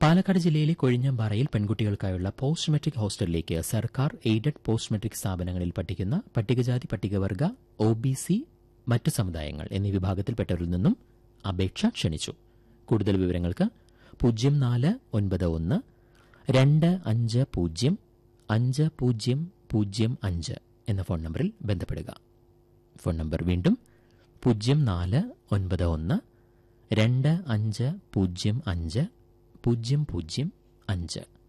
പാലക്കാട് ജില്ലയിലെ കൊഴിഞ്ഞമ്പാറയിൽ പെൺകുട്ടികൾക്കായുള്ള post metric ഹോസ്റ്റലിലേക്ക് സർക്കാർ aided post metric സ്ഥാപനങ്ങളിൽ പഠിക്കുന്ന പട്ടികജാതി പട്ടികവർഗ ഒ ബി സി മറ്റ് സമുദായങ്ങൾ എന്നീ വിഭാഗത്തിൽപ്പെട്ടവരിൽ നിന്നും അപേക്ഷ ക്ഷണിച്ചു കൂടുതൽ വിവരങ്ങൾക്ക് പൂജ്യം നാല് ഒൻപത് ഒന്ന് രണ്ട് അഞ്ച് പൂജ്യം അഞ്ച് പൂജ്യം പൂജ്യം അഞ്ച് എന്ന ഫോൺ നമ്പറിൽ ബന്ധപ്പെടുക ഫോൺ നമ്പർ വീണ്ടും പൂജ്യം നാല് ഒൻപത് ഒന്ന് രണ്ട് അഞ്ച് പൂജ്യം അഞ്ച് പൂജ്യം പൂജ്യം അഞ്ച്